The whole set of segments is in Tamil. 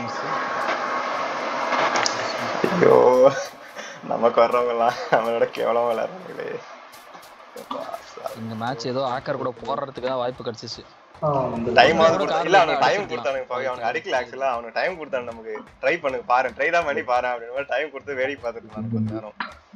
மிஸ் ஐயோ நமக்கு வர்றவங்கலாம் நம்மளோட கேவலமா விளையாடுறாங்களே எப்பா, சாமி. இந்த மேட்ச் ஏதோ ஆக்கர் கூட போடுறதுக்கு தான் வாய்ப்பு கிடைச்சிச்சு டைம் ஆகுது கூட கொடுத்தா- காரணம் இல்ல அவனுக்கு டைம் அடிச்சிருக்கலாம். கொடுத்தானுங்க பாவி அவனுக்கு அடிக்கல ஆக்சுவலா அவனுக்கு டைம் கொடுத்தானு நமக்கு ட்ரை பண்ணுங்க பாரு ட்ரை தான் பண்ணி பாரு அப்படின்னு மாதிரி டைம் கொடுத்து வேடிக்கை பார்த்துட்டு இருந்தாங்க கொஞ்ச நேரம்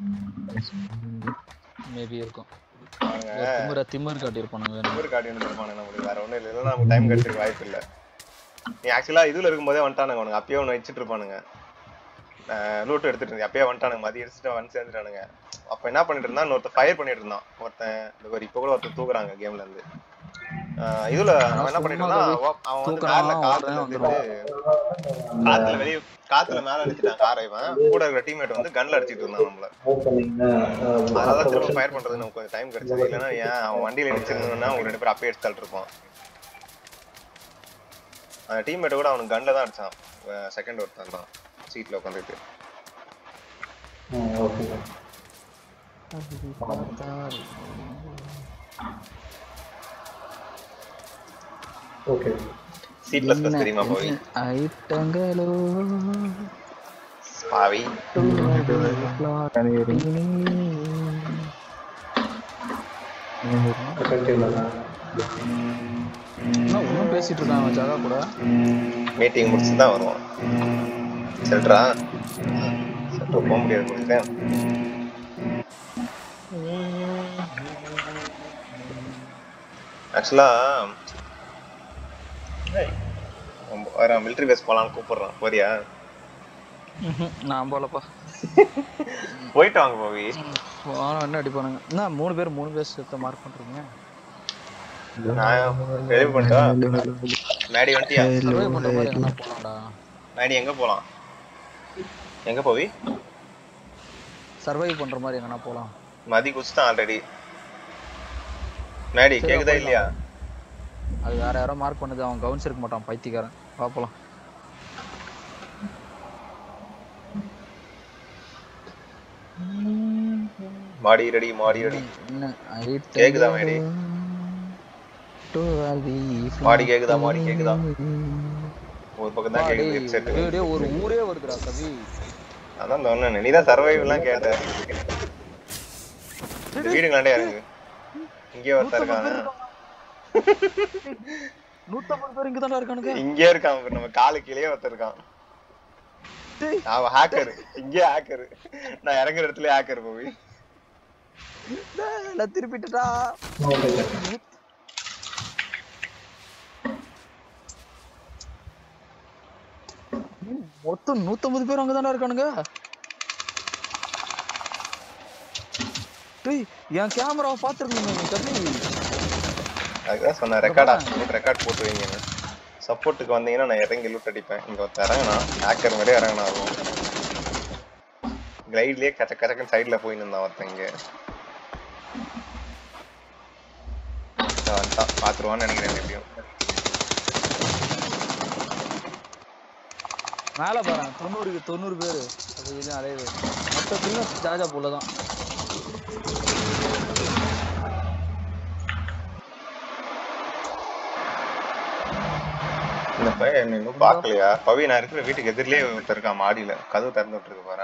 மேபி இருக்கும் அவங்க ஒரு திமிர திமிர் காட்டியிருப்பானுங்க வேணும் திமிரு காட்டி இருப்பானு நம்மளுக்கு வேற ஒண்ணும் இல்லை இல்லைன்னா நமக்கு டைம் கிடைச்சிருக்க வாய்ப்பு இல்ல நீ ஆக்சுவலா இதுல இருக்கும்போதே வந்துட்டானுங்க அவனுக்கு அப்பயே ஒன்று வச்சுட்டு இருப்பானுங்க லூட் எடுத்துட்டு இருந்தேன் அப்பயே வந்துட்டானுங்க மதியம் எடுத்துட்டு வந்து சேர்ந்துட்டானுங்க அப்ப என்ன பண்ணிட்டு இருந்தான் ஒருத்தன் ஃபயர் பண்ணிட்டு இருந்தான் ஒருத்தன் இந்த ஒரு இப்ப கூட ஒருத்தன் தூக்குறாங்க கேம்ல இருந்து ஆஹ் இதுல அவன் என்ன பண்ணிட்டு இருந்தான் அவன் அவன் வந்து தூக்குறான், மேல காத்துல அவன் இருந்துட்டு காத்துல வெளிய காத்துல மேல அடிச்சுட்டான் காரை இவன் கூட இருக்கிற டீம்மேட் வந்து கன்ல அடிச்சிட்டு இருந்தான் நம்மள அதனால திரும்ப ஃபயர் பண்றது நமக்கு கொஞ்சம் டைம் கிடைச்சது இல்லைன்னா ஏன் அவன் வண்டியில இடிச்சிருந்தா அவங்க ரெண்டு பேரும் அப்பயே எடுத்து தள்ளிட்டு இருப்பான் அந்த டீம்மேட் கூட அவனுக்கு கன்ல தான் அடிச்சான் செகண்ட் ஒருத்தன் தான் சீட்ல உட்காந்துட்டு ஓகே சி பிளஸ் பிளஸ் தெரியுமா போய் ஐட்டங்களோ பாவி ஒன்றும் பேசிட்டு இருக்கான் ஜாகா கூட மீட்டிங் முடிச்சு தான் வருவான் செல்றா செல்ற போக முடியாது முடிச்சேன் ஆக்சுவலா வர மிலிட்டரி பேஸ் போலாம்னு கூப்பிடுறான் போறியா ம்ஹும், நான் போலப்பா போயிட்டு வாங்க போவி போனா என்ன அடிப்பானுங்க என்ன மூணு பேர் மூணு பேர் சேர்த்து மார்க் பண்றீங்க நான் ரெடி பண்ணிட்டா மேடி வந்துட்டியா சர்வை பண்ற மாதிரி எங்கன்னா போலாம்டா மேடி எங்க போலாம் எங்க போவி சர்வை பண்ற மாதிரி எங்கன்னா போலாம் மதி குச்சிட்டான் ஆல்ரெடி மேடி சரி, கேக்குதா போயிடலாம். இல்லையா அது வேற யாரோ மார்க் பண்ணுது அவன் கவனிச்சிருக்க மாட்டான் பைத்தியக்காரன் பாப்பலாம் மாடி ரெடி மாடி ரெடி என்ன கேக்குதா மேடி? மாடி கேக்குதா மாடி கேக்குதா ஒரு பக்கம் தான் கேக்குது ஹெட்செட் டேய் ஒரு ஊரே வருதுடா கவி அதான் சொன்னேன் நீ தான் சர்வைவ் எல்லாம் கேட்ட இந்த வீடுங்களாண்டே இறங்கு இங்கே ஒருத்தன் இருக்கான் நூத்தம்பது பேர் இங்க இருக்கானுங்க இங்கே இருக்கான் பாரு, நம்ம காலு கீழே ஒருத்தன் இருக்கான் அவன் ஹேக்கர் இங்கே ஹேக்கர் நான் இறங்குற இடத்துல ஹேக்கர் போய் டேய், எல்லாம் திருப்பிட்டுடா மொத்தம் நூத்தம்பது பேர் அங்கதானே இருக்கானுங்க டேய் என் கேமராவை பாத்துருக்கணும் நீ கவி அதுதான் சொன்னேன் ரெக்கார்டா ரெக்கார்ட் போட்டு வைங்க சப்போர்ட்டுக்கு வந்தீங்கன்னா நான் இறங்கி லூட் அடிப்பேன் இங்க ஒருத்தன் இறங்கினா ஹேக்கர் மாதிரியே இறங்கினா ஆகும் கிளைட்லயே கச்ச கச்சக்கன் சைடுல போய் நின்றான் ஒருத்தன் இங்க இதோ வந்துட்டான் பாத்துருவான்னு நினைக்கிறேன் எப்படியும் மேல பாரு தொண்ணூறுக்கு தொண்ணூறு பேரு அது இது அலையுது மொத்தத்துல ஜாஜா போல தான் இந்த பையன் என்ன இன்னும் பாக்கலையா பவி நான் இருக்கிற வீட்டுக்கு எதிரிலேயே ஒருத்தர் இருக்கான் மாடியில கதவு திறந்து விட்டுருக்கு பாரு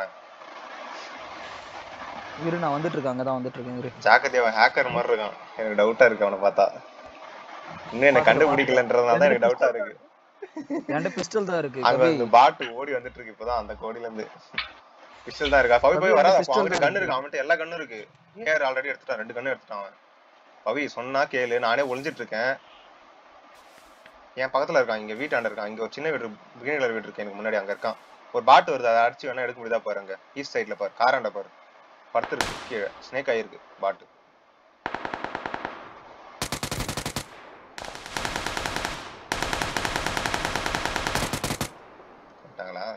இரு நான் வந்துட்டு இருக்கேன் அங்கதான் வந்துட்டு இருக்கேன் இரு ஜாக்கிரதையா அவன் ஹேக்கர் மாதிரி இருக்கான் எனக்கு டவுட்டா இருக்கு அவனை பார்த்தா இன்னும் என்ன கண்டுபிடிக்கலன்றதுனால தான் எனக்கு டவுட்டா இருக்கு என்கிட்ட பிஸ்டல் தான் இருக்கு அங்க கவி அந்த பாட்டு ஓடி வந்துட்டு இருக்கு இப்பதான் அந்த கோடியில இருந்து பிஸ்டல் தான் இருக்கா பவி போய் வராத pistol அவன்கிட்ட தான் கண்ணு இருக்கு அவன்கிட்ட எல்லா கண்ணும் இருக்கு ஏர் ஆல்ரெடி எடுத்துட்டான் ரெண்டு கண்ணு எடுத்துட்டான் அவன் பவி சொன்னா கேளு நானே ஒளிஞ்சிட்டு இருக்கேன் என் பக்கத்துல இருக்கான் இங்க வீட்டாண்ட இருக்கான் இங்க ஒரு சின்ன வீடு கிரீன் கலர் வீடு இருக்கு எனக்கு முன்னாடி அங்க இருக்கான் ஒரு பாட்டு வருது அதை அடிச்சு வேணா எடுக்க முடியுதா பாரு அங்க ஈஸ்ட் சைடுல பாரு காராண்ட பாரு படுத்துருக்கு கீழே ஸ்னேக் ஆயிருக்கு பாட்டு விட்டாங்களா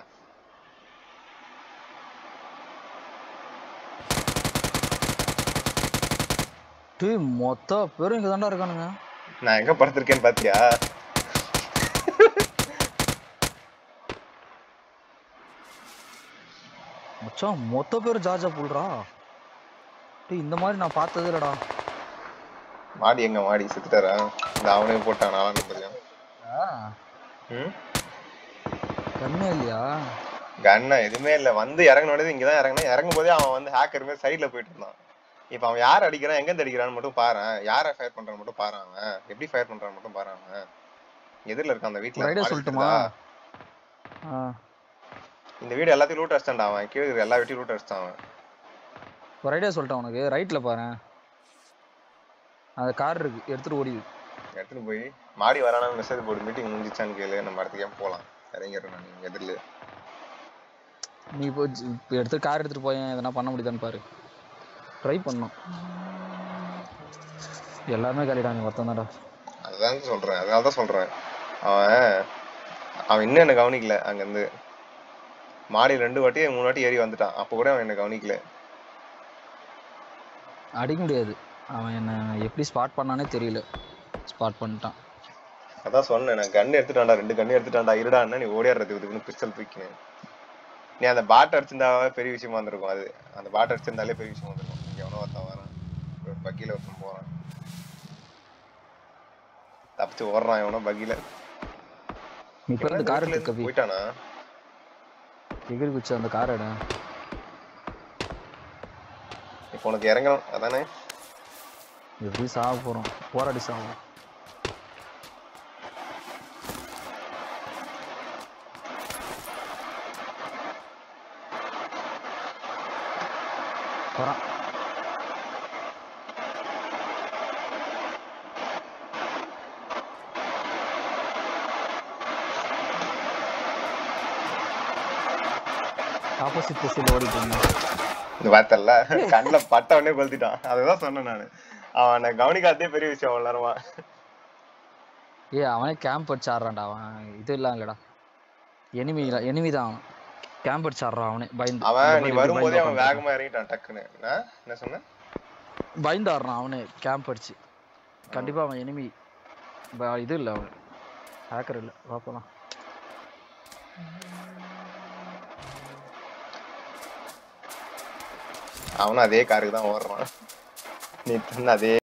டேய் மொத்த பேரும் இங்க தான்டா இருக்கானுங்க நான் எங்க படுத்திருக்கேன்னு பாத்தியா மச்சான் மொத்த பேரும் ஜார்ஜா புல்றா டேய் இந்த மாதிரி நான் பார்த்ததே இல்லடா மாடி எங்க மாடி செத்துட்டாரா இந்த அவனே போட்டான் நானும் தெரியும் ஆ, ம் கண்ணே இல்லையா கன்னா எதுவுமே இல்ல வந்து இறங்கினோடது இங்கதான் இறங்கினா இறங்கும் போதே அவன் வந்து ஹேக்கர் மாதிரி சைடுல போயிட்டு இருந்தான் இப்ப அவன் யார் அடிக்கிறான் எங்க இருந்து அடிக்கிறான்னு மட்டும் பாரு யார ஃபயர் பண்றான்னு மட்டும் பாரு அவன் எப்படி ஃபயர் பண்றான்னு மட்டும் பாரு அவன் எதிரில இருக்கான் அந்த வீட்டுல ஒரு ஐடியா மாடி சொல்லட்டுமா இருக்குதா? ஆ இந்த வீடு எல்லாத்தையும் லூட் அடிச்சிட்டான்டா அவன் கீழே இருக்கிற எல்லா வீட்டையும் லூட் அடிச்சிட்டான் அவன் ஒரு ஐடியா சொல்லிட்டேன் உனக்கு ரைட்ல பாரு அந்த கார் இருக்கு எடுத்துட்டு ஓடிது எடுத்துட்டு போய் மாடி வரானான்னு மெசேஜ் போட்டு மீட்டிங் முடிஞ்சிச்சான்னு கேளு நம்ம இடத்துக்கே போலாம் இறங்கிடுறேன் நான் எதிரில நீ இப்போ இப்போ எடுத்து கார் எடுத்துட்டு போய் எதனா பண்ண முடியுதான்னு பாரு ட்ரை பண்ணோம் எல்லாமே காலிடா நீ ஒருத்தன் தான்டா அதுதான் சொல்றேன் அதனால தான் சொல்றேன் அவன் அவன் இன்னும் என்ன கவனிக்கல அங்கிருந்து மாடி ரெண்டு வாட்டி மூணு வாட்டி ஏறி வந்துட்டான் அப்போ கூட அவன் என்ன கவனிக்கல அடிக்க முடியாது அவன் என்ன எப்படி ஸ்பாட் பண்ணானே தெரியல ஸ்பாட் பண்ணிட்டான் அதான் சொன்னேன் நான் கன் எடுத்துட்டான்டா ரெண்டு கன் எடுத்துட்டான்டா இருடான்னா நீ ஓடியாடுறது இதுக்குன்னு பிஸ்டல் தூக்கினேன் நீ அந்த பாட் அடிச்சிருந்தாவே பெரிய விஷயமா இருந்திருக்கும் அது அந்த பாட் அடிச்சிருந்தாலே பெரிய விஷயமா இருந்திருக்கும் இங்க எவனோ ஒருத்தன் வரான் ஒரு பக்கில ஒருத்தன் போறான் தப்பிச்சு ஓடுறான் எவனோ பக்கில இப்போ இருந்து கார் எடுத்து கவி போயிட்டானா எகிரி குச்சி அந்த கார் எடு இப்போ உனக்கு இறங்கணும் அதானே எப்படி சாக போறோம் போராடி சாவோம் போறான் ஆப்போசிட் திசையில் ஓடிட்டு இருந்தான் இந்த பார்த்தல கண்ணுல பட்ட உடனே கொளுத்திட்டான் அதுதான் சொன்னேன் நானு அவனை கவனிக்காதே பெரிய விஷயம் அவ்வளவு நேரமா ஏ அவனே கேம்ப் அடிச்சு ஆடுறான்டா அவன் இது இல்லாம் இல்லடா எனிமி எனிமி தான் அவன் கேம்ப் அடிச்சு ஆடுறான் அவனே பயந்து அவன் இந்த நீ மாதிரி இப்படி வரும்போதே பயந்து அவன் உட்கார்ந்திருக்கான். வேகமா இறங்கிட்டான் டக்குன்னு என்ன என்ன சொன்ன பயந்து ஆடுறான் அவனே கேம்ப் அடிச்சு கண்டிப்பா அவன் எனிமி இது இல்ல அவன் ஹேக்கர் இல்ல வா போலாம் அவனும் அதே காருக்கு தான் ஓடுறான் நீ அதே